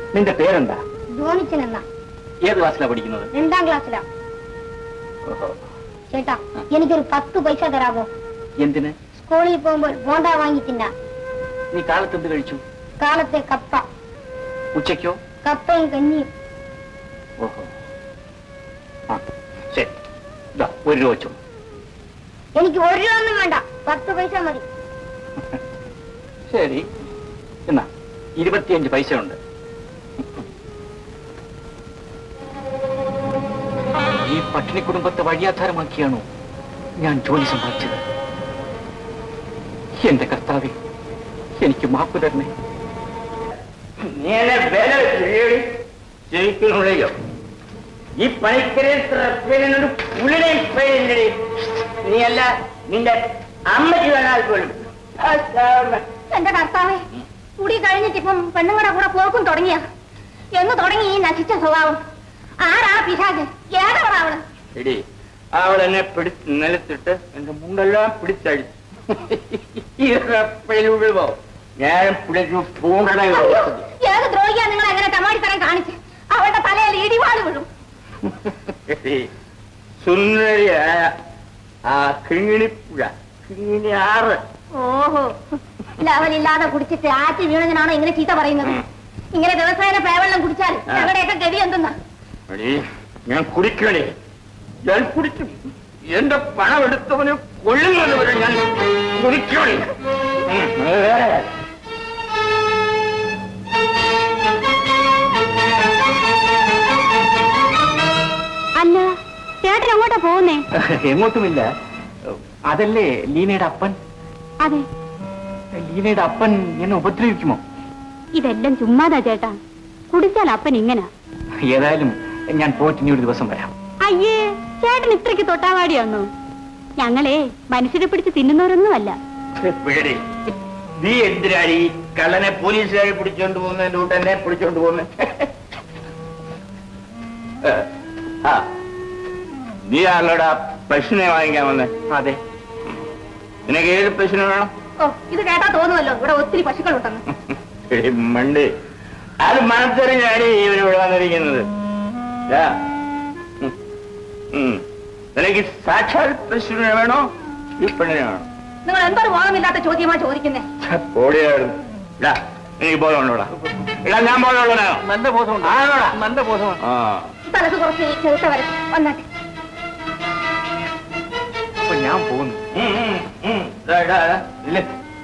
നിന്റെ പേരെന്താ ധോണിച്ചൻ എന്നാ ഏത് ക്ലാസ്സിലാ പഠിക്കുന്നത് രണ്ടാം ക്ലാസ്സിലാ ഓഹോ. ചേട്ടാ എനിക്കൊരു പത്ത് പൈസ തരാമോ എന്തിന് സ്കൂളിൽ പോകുമ്പോൾ ബോണ്ട വാങ്ങി തിന്നാ നീ കാലത്ത് എന്ത് കഴിച്ചു കാലത്തെ കപ്പ ഉച്ചയ്ക്കോ കപ്പയും കഞ്ഞിയും ഓഹോ ആ ശരി ഇതാ ഒരു രൂപ വെച്ചോ എനിക്ക് ഒരു രൂപ ഒന്നും വേണ്ട പത്ത് പൈസ മതി ശരി എന്നാ ഇരുപത്തിയഞ്ച് പൈസ ഉണ്ട് ഈ പട്ടിണി കുടുംബത്തെ വഴിയാധാരമാക്കിയാണോ ഞാൻ ജോലി സമ്പാദിച്ചത് എന്റെ കർത്താവെ എനിക്ക് മാപ്പ് തരണേ നീ എന്നെ വില വെച്ച് ജയിക്കണുള്ളയോ ഈ പണിക്കരെ പേരിനൊരു പുള്ളിനെയും പേരില്ലേ നീ അല്ല നിന്റെ അമ്മയ്ക്ക് വേണാൽ പോലും ആ, സാറിന് എന്റെ കർത്താവേ കുടി കഴിഞ്ഞിട്ട് ഇപ്പം പെണ്ണുങ്ങളുടെ കൂടെ പോക്കും തുടങ്ങിയ എന്ന് തുടങ്ങി ഈ നശിച്ച സ്വഭാവം ആരാ പിശാച് ഏതാവളാ അവള് എടി അവൾ എന്നെ പിടിച്ച് നിലത്തിട്ട് എന്റെ മുണ്ടെല്ലാം പിടിച്ചടിച്ചു വീഴുമ്പോ ഞാൻ പിടിച്ചു പൂണ്ടട അയ്യോ, ഏത് ദ്രോഹിയാ നിങ്ങൾ എങ്ങനെ തമാടിത്തരം കാണിച്ച് അവളുടെ തലയിൽ ഇടിവാള് വീഴും സുന്ദരിയായ ആ കിങ്ങിണിപ്പുഴ കിങ്ങിണി ആറ് ഓഹോ ലവലില്ലാതെ കുടിച്ചിട്ട് ആറ്റി വീണതിനാണോ ഇങ്ങനെ ചീത്ത പറയുന്നത് ഇങ്ങനെ ദിവസേന പേവെള്ളം കുടിച്ചാൽ ആ. ഞങ്ങളുടെയൊക്കെ ഗതി എന്തെന്നാ എടീ, ഞാൻ കുടിക്കണേ ഞാൻ കുടിക്കും എന്റെ പണം എടുത്തവന് കൊള്ളുന്നത് വരെ ഞാൻ കുടിക്കണേ ഉം, അത് വേറെ കാര്യം. അല്ല ചേട്ടൻ എങ്ങോട്ടാ പോകുന്നേ എങ്ങോട്ടുമില്ല അതല്ലേ ലീനയുടെ അപ്പൻ അതെ ലീനയുടെ അപ്പൻ എന്നെ ഉപദ്രവിക്കുമോ ഇതെല്ലാം ചുമ്മാതാ ചേട്ടാ കുടിച്ചാൽ അപ്പൻ ഇങ്ങനെ ഏതായാലും ഞാൻ പോയിട്ട് ഇനി ഒരു ദിവസം വരാം അയ്യേ ചേട്ടൻ ഇത്രയ്ക്ക് തൊട്ടാവാടിയാന്നോ ഞങ്ങളെ മനുഷ്യരെ പിടിച്ച് തിന്നുന്നവരൊന്നുമല്ല പിഴടി നീ എന്തിനാണ് ഈ കള്ളനെ പോലീസുകാരെ പിടിച്ചോണ്ട് പോകുന്നതിന്റെ കൂട്ട് എന്നെ പിടിച്ചോണ്ട് പോകുന്നത് ആ നീ ആളോടാ പശുവിനെ വാങ്ങിക്കാൻ വന്നേ അതെ നിനക്ക് ഏത് പശുവിനെ വേണം ഓ ഇത് കേട്ടാ തോന്നുമല്ലോ ഇവിടെ ഒത്തിരി പശുക്കളുണ്ടെന്ന് എടി മണ്ട് അത് മനസ്സറിഞ്ഞാണ് ഇവനിവിടെ വന്നിരിക്കുന്നത് ദാ. ഉം. ഉം. നിനക്ക് സാക്ഷാൽ പശുവിനെ വേണോ ഈ പെണ്ണിനെ വേണോ നിങ്ങൾ എന്തൊരു ബോധമില്ലാത്ത ചോദ്യമാ ചോദിക്കുന്നേ ഓടിയാടും ഇടാ എനിക്ക് ബോധമുണ്ടോടാ ഇടാ ഞാൻ ബോധമുള്ളതാണോ നല്ല ബോധമുണ്ട് ആണോടാ നല്ല ബോധമാണ് ആ തലക്ക് കുറച്ച് ചെറുത്ത വരും വന്നാട്ടെ അപ്പൊ ഞാൻ പോകുന്നു ഉം, ഉം, ഉം. ഇതാ, ഇതാ, ഇതാ. ഇല്ലേ?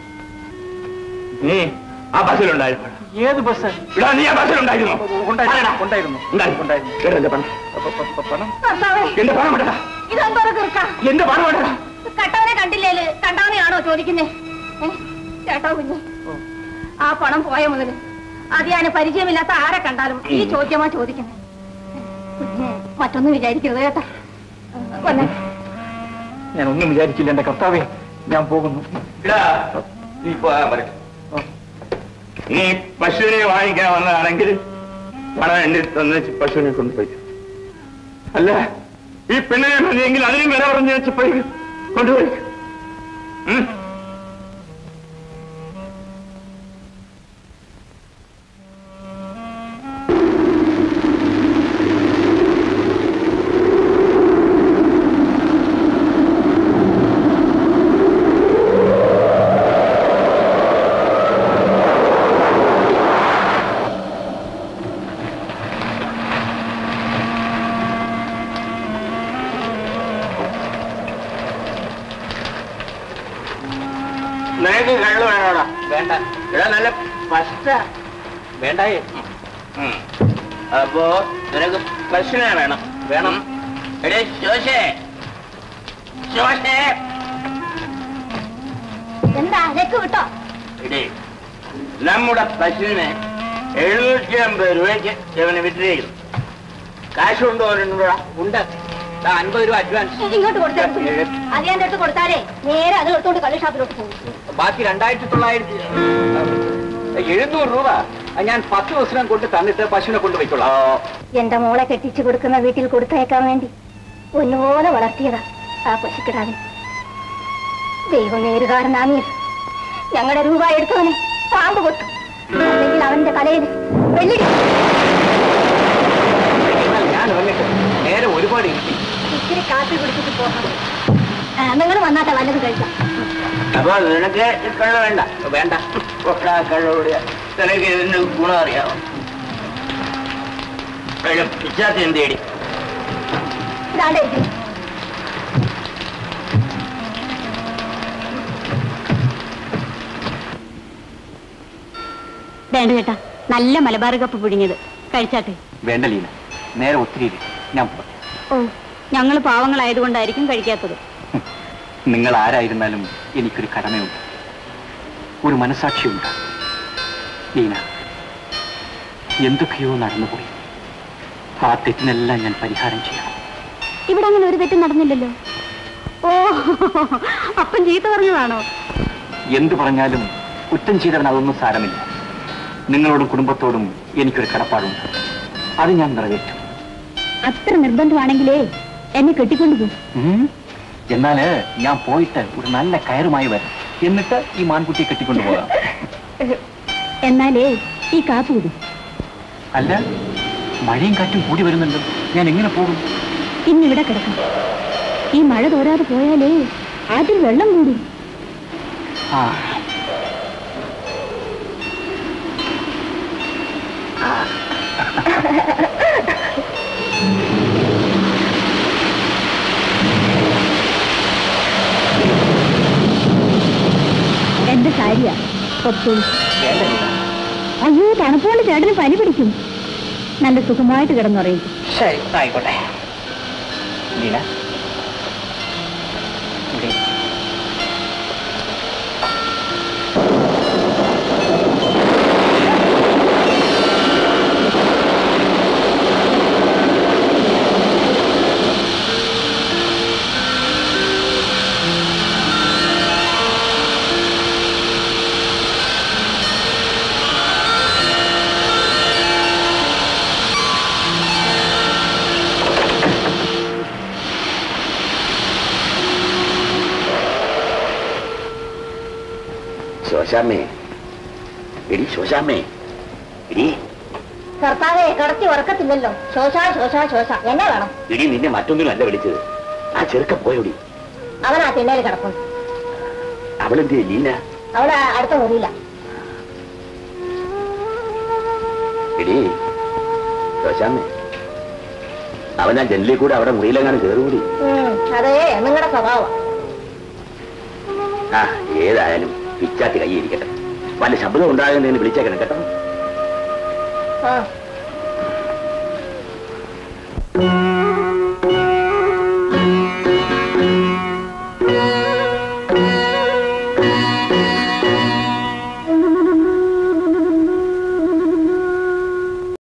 നീ ആ ബസ്സിലുണ്ടായിരുന്നു ഏത് ബസ് ഇടാ നീ ആ ബസ്സിലുണ്ടായിരുന്നു ഉണ്ടായിരുന്നു ഉണ്ടായിരുന്നു ഉണ്ടായിരുന്നു ഉണ്ടായിരുന്നു എടാ, എന്റെ പണം അപ്പൊ- അപ്പൊ- അപ്പൊ പണം കർത്താവേ എന്റെ പണം വേണ്ടടാ ഇതെന്തോരം തീർക്കാ എന്റെ പണം വേണ്ടടാ കട്ടവനെ കണ്ടില്ലേല് കണ്ടവനെയാണോ ചോദിക്കുന്നേ ഏ? ചേട്ടാ കുഞ്ഞ് ആ പണം പോയ മുതല് അത് ഞാൻ പരിചയമില്ലാത്ത ആരെ കണ്ടാലും ഈ ചോദ്യമാ ചോദിക്കുന്നേ കുഞ്ഞ് മറ്റൊന്നും വിചാരിക്കരുത് കേട്ടാ വന്നേ ഞാൻ ഒന്നും വിചാരിച്ചില്ല എന്റെ കർത്താവേ ഞാൻ പോകുന്നു ഇടാ നീ പോകാൻ പറയും നീ പശുവിനെ വാങ്ങിക്കാൻ വന്നതാണെങ്കിൽ പണം എന്റെ തന്ന പശുവിനെ കൊണ്ടുപോയി അല്ല ഈ പെണ്ണിനെ മതിയെങ്കിൽ അതിനും വില പറഞ്ഞു വെച്ചപ്പോയി കൊണ്ടുപോയി ഉം. നിനക്ക് കള്ളു വേണോടാ വേണ്ട ഇവിടെ നല്ല ഫസ്റ്റാ വേണ്ടായേ ഉം. അപ്പോ നിനക്ക് പശുവിനെ വേണം വേണം എടേ ശോശേ ശോശേ എന്താ ലക്ക് വിട്ടോ എടേ നമ്മുടെ പശുവിനെ എഴുന്നൂറ്റി അമ്പത് രൂപയ്ക്ക് ഇവന് വിറ്റിരിക്കുന്നു കാശ് കൊണ്ടുപോകുന്നുണ്ടോടാ ഉണ്ട് ദാ അൻപത് രൂപ അഡ്വാൻസ് ഇങ്ങോട്ട് കൊടുത്തേ അത് ഞാൻ അടുത്ത് കൊടുത്താലേ നേരെ അത് എടുത്തോണ്ട് കള്ളി ഷാപ്പിലോട്ട് പോകും ബാക്കി രണ്ടായിരത്തി തൊള്ളായിരത്തി എഴുന്നൂറ് രൂപ ഞാൻ പത്ത് ദിവസം കൊണ്ട് തന്നിട്ട് പശുവിനെ കൊണ്ടുപോയിക്കൊള്ളാം എന്റെ മോളെ കെട്ടിച്ചു കൊടുക്കുന്ന വീട്ടിൽ കൊടുത്തയക്കാൻ വേണ്ടി ഒന്നുപോലെ വളർത്തിയതാ ആ പശുക്കിടാവിന് ദൈവം നേരുകാരനാമിയ ഞങ്ങളുടെ രൂപ എടുത്തവനെ പാമ്പ് കൊത്തു അല്ലെങ്കിൽ അവന്റെ തലയിൽ വെള്ളിടി അവിടെ ഇരിക്കും ഇച്ചിരി കാപ്പി കുടിച്ചിട്ട് പോകാം നിങ്ങൾ വന്നാട്ടെ വല്ലത് കഴിക്കാം അപ്പൊ നിനക്ക് കള്ള വേണ്ട വേണ്ട ഒക്കെ കള്ളോടിയ നിനക്ക് ഇതിന്റെ ഗുണം അറിയാമോ പിച്ചാത്തി എന്ത് ചെയ്യടി ഇതാണ്ട് ഇരിക്കുന്നു. വേണ്ട ചേട്ടാ നല്ല മലബാർ കപ്പ് പുഴുങ്ങിയത് കഴിച്ചാട്ടെ വേണ്ട ലീന നേരെ ഒത്തിരി ഇരി. ഞാൻ പോട്ടെ. ഓ ഞങ്ങൾ പാവങ്ങളായതുകൊണ്ടായിരിക്കും കഴിക്കാത്തത് നിങ്ങൾ ആരായിരുന്നാലും എനിക്കൊരു കടമയുണ്ട് ഒരു മനസാക്ഷിയുണ്ട് ലീന എന്തൊക്കെയോ നടന്നുപോയി ആ തെറ്റിനെല്ലാം ഞാൻ പരിഹാരം ചെയ്യണം ഇവിടെ അങ്ങനെ ഒരു തെറ്റും നടന്നില്ലല്ലോ ഓ അപ്പം ചീത്ത പറഞ്ഞതാണോ എന്തു പറഞ്ഞാലും കുറ്റം ചെയ്തവൻ അതൊന്നും സാരമില്ല നിങ്ങളോടും കുടുംബത്തോടും എനിക്കൊരു കടപ്പാടുണ്ട് അത് ഞാൻ നിറവേറ്റും അത്ര നിർബന്ധമാണെങ്കിലേ എന്നെ കെട്ടിക്കൊണ്ടു പോകും ഉം. എന്നാല് ഞാൻ പോയിട്ട് ഒരു നല്ല കയറുമായി വരാം എന്നിട്ട് ഈ മാൻകുട്ടിയെ കെട്ടിക്കൊണ്ടു പോകാം എന്നാലേ ഈ കാപ്പ് കുടി അല്ല മഴയും കാറ്റും കൂടി വരുന്നുണ്ട് ഞാൻ എങ്ങനെ പോകും ഇന്നിവിടെ കിടക്കാം ഈ മഴ തോരാതെ പോയാലേ ആദ്യം വെള്ളം കൂടും ആ എന്റെ സാരിയാ പൊത്തോളൂ വേണ്ട ലീന. അയ്യോ തണുപ്പോണ്ട് ചേട്ടന് പനി പിടിക്കും നല്ല സുഖമായിട്ട് കിടന്നുറയും ശരി ആയിക്കോട്ടെ ലീന ഇവിടെ. ശോശാമ്മേ എടി ശോശാമ്മേ എടി കർത്താവെ കിടത്തി ഉറക്കത്തില്ലല്ലോ ശോശ ശോശ ശോശ എന്നെ വേണം എടി നിന്നെ മറ്റൊന്നിനും അല്ല വിളിച്ചത് ആ ചെറുക്ക പോയോടി അവൻ ആ തിണ്ണയിൽ കിടക്കും അവളെന്തിയ ലീന അവിടെ അടുത്ത മുറിയില്ല എടി ശോശാമ്മേ അവൻ ആ ജനലിൽ കൂടെ അവിടെ മുറിയിലെങ്ങാനും കയറുകൂടി അതേ നിങ്ങളുടെ സ്വഭാവം ആ ഏതായാലും പിച്ചാത്തി കൈയിരിക്കട്ടെ വല്ല ശബ്ദം ഉണ്ടാകുന്നതിന് വിളിച്ചേക്കണം കേട്ടോ ആ